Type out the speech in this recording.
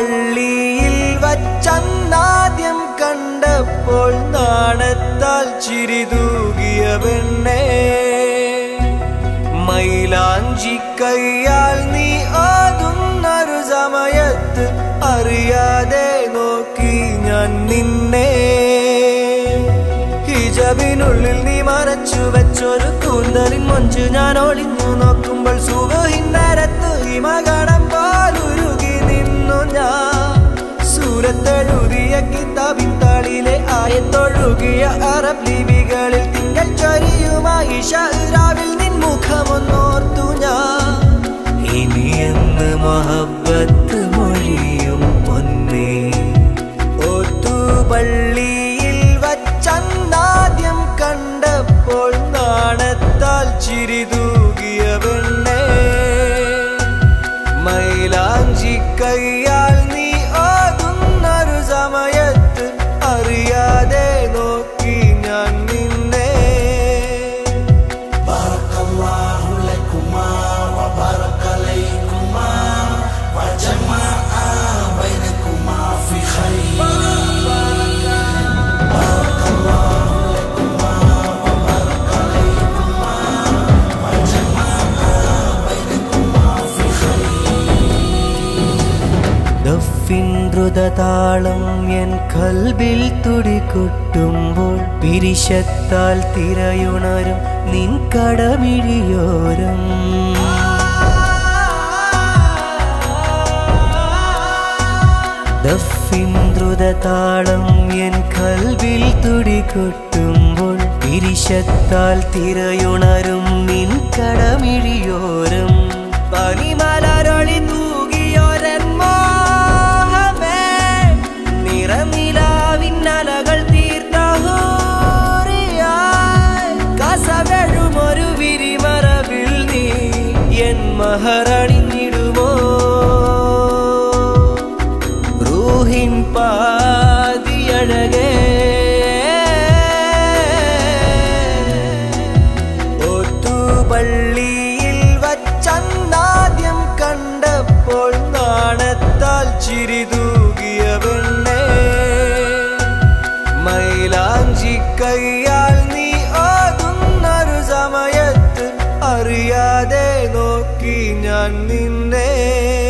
പള്ളിയിൽ വച്ചന്നാദ്യം കണ്ടപ്പോൾ നാണത്താൽ ചിരി തൂകിയ പെണ്ണേ മൈലാഞ്ചി കയ്യാൽ നീ ഓതുന്നൊരു സമയത്ത് അറിയാതെ നോക്കി ഞാൻ നിന്നെ ഹിജബിനുള്ളിൽ നീ മറച്ചു വെച്ചൊരു കൂന്തലിൻ മൊഞ്ച് ഞാൻ ഒളിഞ്ഞു നോക്കുമ്പോൾ സുഖഹിന്നരത്ത് ഹിമകടം പോലുരുകി നിന്നു ഞാൻ സൂരത്തെഴുതിയ കിതാബിത്താളിലെ ആയത്തൊഴുകിയ അറബ് ലിപികളിൽ തിങ്കൾ ചൊരിയുമായി ഷഹ്റാവിൽ നിൻ മുഖമൊന്നോർത്തു ഞാൻ ഇനി എന്ന് മൊഹബത്ത് മൊഴിയും പൊന്നേ ഓത്തുപള്ളിയിൽ വച്ചന്നാദ്യം കണ്ടപ്പോൾ നാണത്താൽ ചിരി തൂകിയ പെണ്ണേ മൈലാഞ്ചി കയ്യാൽ നീ ഓതുന്നൊരു സമയത്ത് അറിയാതെ നോക്കി ഞാൻ നിന്നെ بارك الله لكما وبارك عليكما وجمع بينكما في خير بارك الله لكما وبارك عليكما وجمع بينكما في ദഫിൻ ദ്രുതതാളം എൻ കൽബിൽ തുടികൊട്ടുമ്പോൾ പിരിശത്താൽ തിരയുണരും നിൻ കടമിഴിയോരം ദഫിൻ ദ്രുതതാളം എൻ കൽബിൽ തുടികൊട്ടുമ്പോൾ പിരിശത്താൽ തിരയുണരും നിൻ കടമിഴിയോരം പനിമലരൊളി തൂകിയോരൻ മോഹമേ നിറനിലാവിന്നലകൾ തീർത്ത ഹൂറിയായി കസവഴുമൊരു വിരിമറവിൽ നീ എൻ മഹറണിഞ്ഞിടുമോ റൂഹിൻ പാതിയഴകേ ഒത്തുപള്ളിയിൽ വച്ചന്നാദ്യം കണ്ടപ്പോൾ നാണത്താൽ ചിരി തൂകിയ പെണ്ണേ മൈലാഞ്ചി കയ്യാൽ നീ ഓതുന്നൊരു സമയത്ത് അറിയാതെ നോക്കി ഞാൻ നിന്നെ